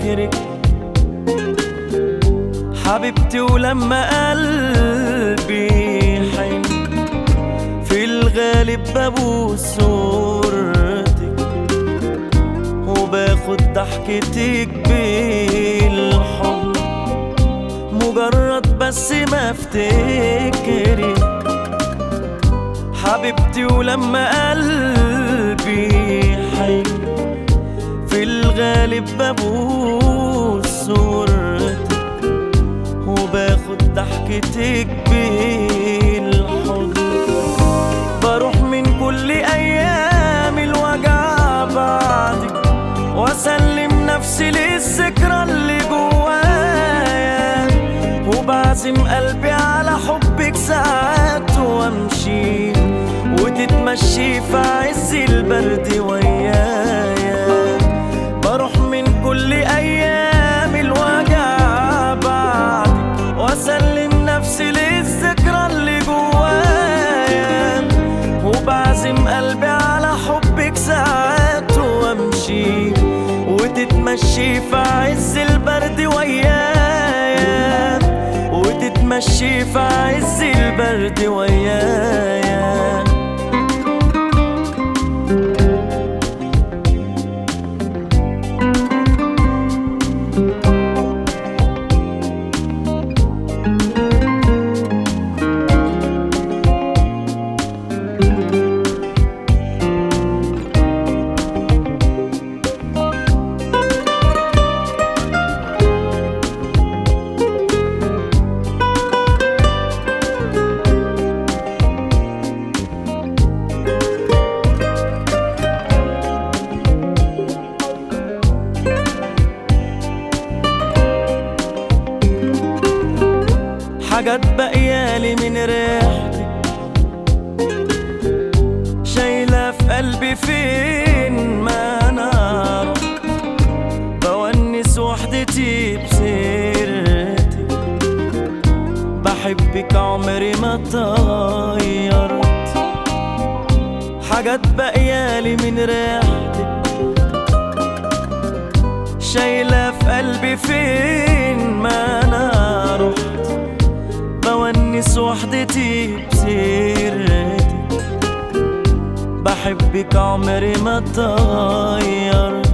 افتكرك حبيبتي ولما قلبي حن في الغالب ببوس صورتك وباخد ضحكتك بالحب مجرد بس ما افتكرك حبيبتي ولما قلبي حي في الغالب ببوس صورتك وباخد ضحكتك بالحضن بروح من كل ايام الوجع بعدك واسلم نفسي للذكرى اللي جوايا وبعزم قلبي على حبك ساعات وامشي وتتمشي في عز البرد ويايا بروح من كل ايام الوجع بعدك واسلم نفسي للذكرى اللي جوايا وبعزم قلبي على حبك ساعات وامشي وتتمشي في عز البرد ويايا وتتمشي في عز البرد ويايا حاجات بقيالي من ريحتك شايلة في قلبي فين ما انا أعرف. بونس وحدتي بسيرتك بحبك عمري ما اتغيرت حاجات بقيالي من ريحتك شايلة في قلبي فين ما انا رحت بونس وحدتي بسيرتك بحبك عمري ما اتغيرت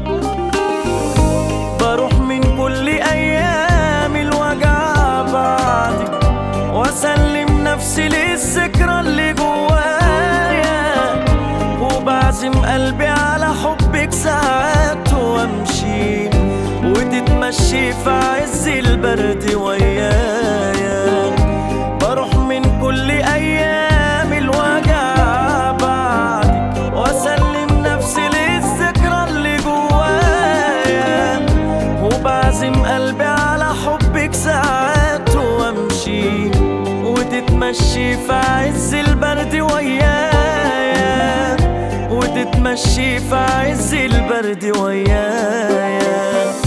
بروح من كل ايام الوجع بعدك واسلم نفسي للذكرى اللي جوايا وبعزم قلبي على حبك ساعات وامشي وتتمشي في عز البرد ويايا بروح من كل ايام الوجع بعدك واسلم نفسي للذكرى اللي جوايا وبعزم قلبي على حبك ساعات وامشي وتتمشي في عز البرد ويايا وتتمشي في عز البرد ويايا